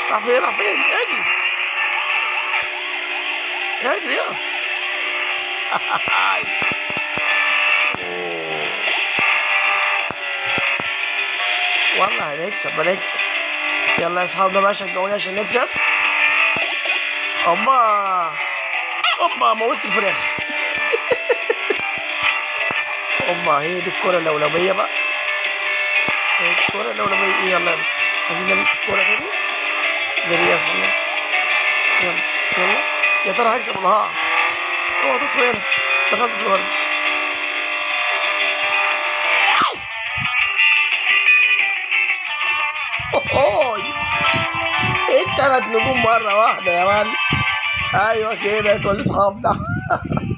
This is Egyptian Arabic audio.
راح فين راح فين اجري اجري يلا والله هنكسب هنكسب يلا يا اصحابنا بقى شجعوني عشان نكسب اوبا اوبا موت الفراخ اوبا هي دي الكرة الأولوية بقى هي الكرة الأولوية يلا يلا عايزين نعمل كرة تاني جري يا اصحابنا يلا يلا يا ترى هكسب ولا هقع اوعى تدخل هنا دخلت في الورد اوي انت ثلاث نجوم مرة واحدة يا مان ايوه كده كل اصحابنا